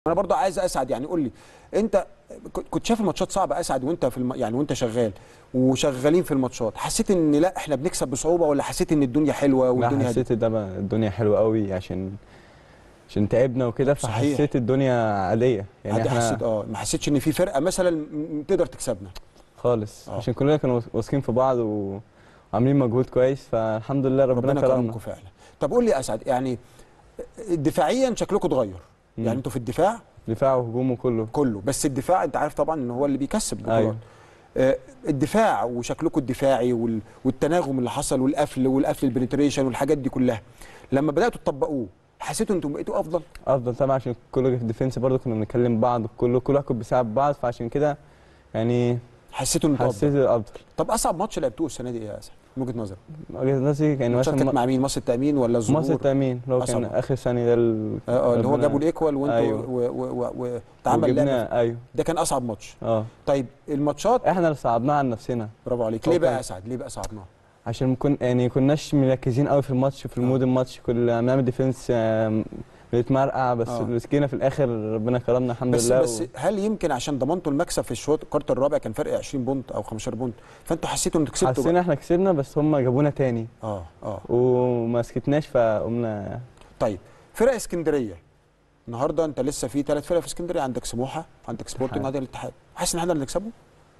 انا برضو عايز اسعد يعني قول لي انت ك- كنت شايف الماتشات صعبه اسعد وانت في الم... يعني وانت شغال وشغالين في الماتشات حسيت ان لا احنا بنكسب بصعوبه ولا حسيت ان الدنيا حلوه لا والدنيا هادية؟ حسيت ده بقى الدنيا حلوه قوي عشان عشان تعبنا وكده صحيح. فحسيت الدنيا عاديه يعني عادي احنا حسيت اه ما حسيتش ان في فرقه مثلا م- تقدر تكسبنا خالص آه. عشان كلنا كانوا واثقين في بعض و- وعاملين مجهود كويس فالحمد لله ربنا, ربنا كرمنا كرمكم فعلا طب قول لي يا اسعد يعني دفاعيا شكلكم اتغير مم. يعني انتوا في الدفاع دفاع وهجوم وكله كله بس الدفاع انت عارف طبعا ان هو اللي بيكسب بطولات أيوة. آه، الدفاع وشكلكم الدفاعي وال- والتناغم اللي حصل والقفل والقفل البنتريشن والحاجات دي كلها لما بداتوا تطبقوه حسيتوا انتم بقيتوا افضل افضل طبعا عشان كله في الديفنس برضه كنا بنتكلم بعض كله كل واحد بيساعد بعض فعشان كده يعني حسيتوا انتوا حسيت افضل افضل طب اصعب ماتش لعبتوه السنه دي ايه يا اسعد من وجهه نظرك وجهة نظري يعني الماتشات مثلا كانت مع مين مصر التامين ولا الظهور مصر التامين اللي هو كان أصعب. اخر ثانيه ده ال- اه آه، اللي هو ربنا- جابوا الايكوال وانتوا أيوة. وتعمل لعبه وجبنا ايوه ده كان اصعب ماتش اه طيب الماتشات احنا اللي صعبناها عن نفسنا برافو عليك هو ليه بقى كان- يا اسعد ليه بقى صعبناه عشان كن يعني كناش مركزين قوي في الماتش في المود الماتش كنا بنعمل ديفنس آم، بنتمرقع بس آه. مسكينا في الاخر ربنا كرمنا الحمد بس لله بس و... هل يمكن عشان ضمنتوا المكسب في الشوط الكارت الرابع كان فرق 20 بونت او 15 بونت فانتوا حسيتوا انكم كسبتوا بقى؟ حسينا احنا كسبنا بس هم جابونا تاني اه اه وما سكتناش فقمنا طيب فرق اسكندريه النهارده انت لسه في ثلاث فرق في اسكندريه عندك سموحه عندك سبورتنج اتحاد. عندك الاتحاد حاسس ان احنا اللي نكسبه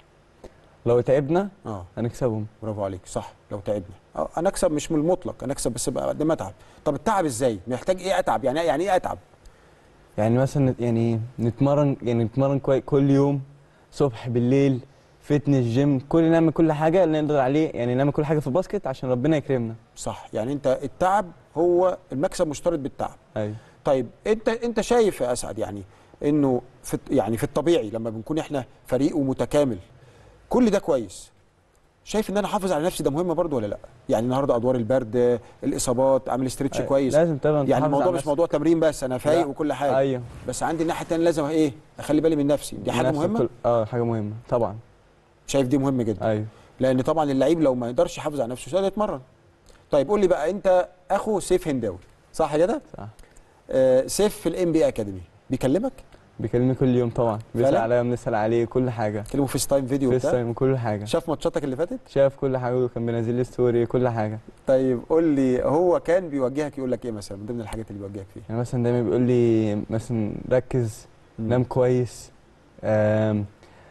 لو تعبنا اه هنكسبهم برافو عليك صح لو تعبنا اه انا اكسب مش من المطلق انا اكسب بس بقى قد ما اتعب طب التعب ازاي محتاج ايه اتعب يعني يعني ايه اتعب يعني مثلا نت- يعني نتمرن يعني نتمرن كوي كل يوم صبح بالليل فتنس جيم كل نعمل كل حاجه اللي نقدر عليه يعني نعمل كل حاجه في الباسكت عشان ربنا يكرمنا صح يعني انت التعب هو المكسب مشترط بالتعب ايوه طيب انت انت شايف يا اسعد يعني انه في يعني في الطبيعي لما بنكون احنا فريق ومتكامل كل ده كويس شايف ان انا احافظ على نفسي ده مهم برضو ولا لا يعني النهارده ادوار البرد الاصابات اعمل استرتش أيوة. كويس لازم طبعا يعني تحافظ الموضوع على مش نفسك. موضوع تمرين بس انا فايق لا. وكل حاجه ايوه بس عندي الناحيه الثانيه لازم ايه اخلي بالي من نفسي دي حاجه نفسك مهمه كل... اه حاجه مهمه طبعا شايف دي مهمه جدا ايوه لان طبعا اللعيب لو ما يقدرش يحافظ على نفسه مش هيقدر يتمرن طيب قول لي بقى انت اخو سيف هنداوي صح كده صح آه سيف في الام بي اكاديمي بيكلمك بيكلمني كل يوم طبعا بيسال فعلا؟ عليا بنسال عليه كل حاجه كلمه فيس تايم فيديو فيس وبتاع تايم كل حاجه شاف ماتشاتك اللي فاتت شاف كل حاجه وكان بينزل لي ستوري كل حاجه طيب قول لي هو كان بيوجهك يقول لك ايه مثلا من ضمن الحاجات اللي بيوجهك فيها يعني مثلا دايما بيقول لي مثلا ركز نام كويس آم،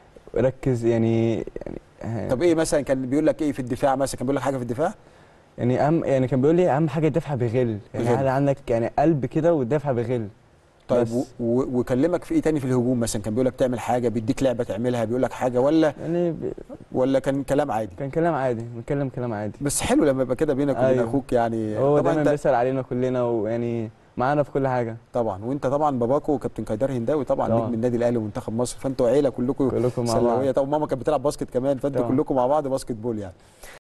ركز يعني يعني آه، طب ايه مثلا كان بيقول لك ايه في الدفاع مثلا كان بيقول لك حاجه في الدفاع يعني اهم يعني كان بيقول لي اهم حاجه الدفع بغل يعني بغل. عادي عندك يعني قلب كده والدفع بغل طيب بس. و- و- وكلمك في ايه تاني في الهجوم مثلا كان بيقول لك تعمل حاجه بيديك لعبه تعملها بيقول لك حاجه ولا يعني ب- ولا كان كلام عادي كان كلام عادي بنتكلم كلام عادي بس حلو لما يبقى كده بينك وبين أيوه. اخوك يعني هو طبعا دايما انت بيسال علينا كلنا ويعني معانا في كل حاجه طبعا وانت طبعا باباكو كابتن كايدار هنداوي طبعا طبعا. نجم النادي الاهلي ومنتخب مصر فانتوا عيله كلكم كلكم مع سلاويه بعض طبعا ماما كانت بتلعب باسكت كمان فانتوا طبعا. كلكم مع بعض باسكت بول يعني